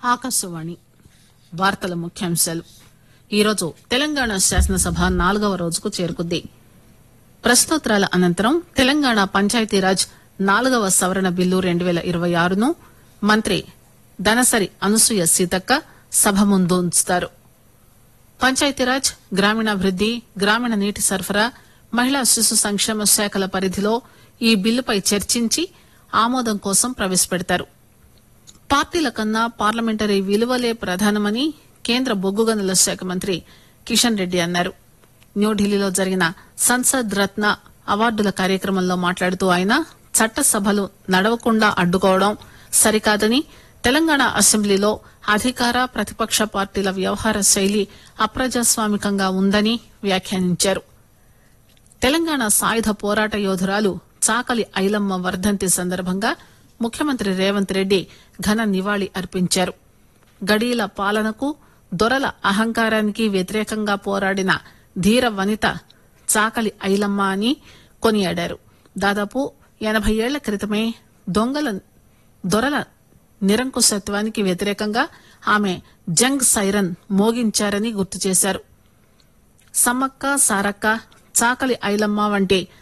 ఆకాశవాణి వార్తల ముఖ్యాంశాలు ఈరోజు తెలంగాణ శాసనసభ నాలుగవ రోజుకు చేరుకుంది ప్రశ్నోత్తరాల అనంతరం తెలంగాణ పంచాయతీరాజ్ నాలుగవ సవరణ బిల్లు రెండు పేల ఇరవై ఆరును మంత్రి దనసరి అనసూయ సీతక్క సభ ముందు ఉంచుతారు పంచాయతీరాజ్ గ్రామీణాభివృద్ది గ్రామీణ నీటి సరఫరా మహిళా శిశు సంక్షేమ శాఖల పరిధిలో ఈ బిల్లుపై చర్చించి ఆమోదం కోసం ప్రవేశపెడతారు పార్టీల కన్నా పార్లమెంటరీ విలువలే ప్రధానమని కేంద్ర బొగ్గు గనుల శాఖ మంత్రి కిషన్ రెడ్డి అన్నారు న్యూఢిల్లీలో జరిగిన సంసద్ రత్న అవార్డుల కార్యక్రమంలో మాట్లాడుతూ ఆయన చట్టసభలు నడవకుండా అడ్డుకోవడం సరికాదని తెలంగాణ అసెంబ్లీలో అధికార ప్రతిపక్ష పార్టీల వ్యవహార శైలి అప్రజాస్వామికంగా ఉందని వ్యాఖ్యానించారు తెలంగాణ సాయుధ పోరాట యోధురాలు చాకలి ఐలమ్మ వర్ధంతి సందర్భంగా ముఖ్యమంత్రి రేవంత్ రెడ్డి ఘన నివాళి అర్పించారు గడీల పాలనకు దొరల అహంకారానికి వ్యతిరేకంగా పోరాడిన ధీర వనిత చాకలి ఐలమ్మ అని కొనియాడారు దాదాపు ఎనభై ఏళ్ల క్రితమే దొంగల దొరల నిరంకుశత్వానికి వ్యతిరేకంగా ఆమె జంగ్ సైరన్ మోగించారని గుర్తు చేశారు సమ్మక్క సారక్క చాకలి ఐలమ్మ వంటి